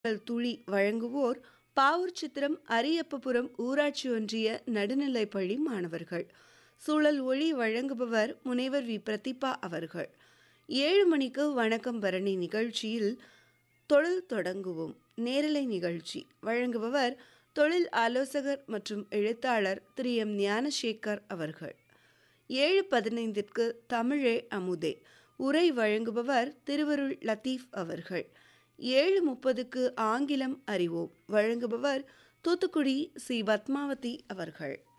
உங்கள் துளி வழங்குவோர் பாவூர் சித்திரம் அரியப்பபுரம் ஊராட்சி ஒன்றிய நடுநிலைப்பள்ளி மாணவர்கள் சூழல் ஒளி வழங்குபவர் முனைவர் வி பிரதீபா அவர்கள் ஏழு மணிக்கு வணக்கம் பரணி நிகழ்ச்சியில் தொழில் தொடங்குவோம் நேரலை நிகழ்ச்சி வழங்குபவர் தொழில் ஆலோசகர் மற்றும் எழுத்தாளர் திரு எம் ஞானசேகர் அவர்கள் ஏழு பதினைந்திற்கு தமிழே அமுதே உரை வழங்குபவர் திருவருள் லத்தீஃப் அவர்கள் ஏழு முப்பதுக்கு ஆங்கிலம் அறிவோம் வழங்குபவர் தூத்துக்குடி சி பத்மாவதி அவர்கள்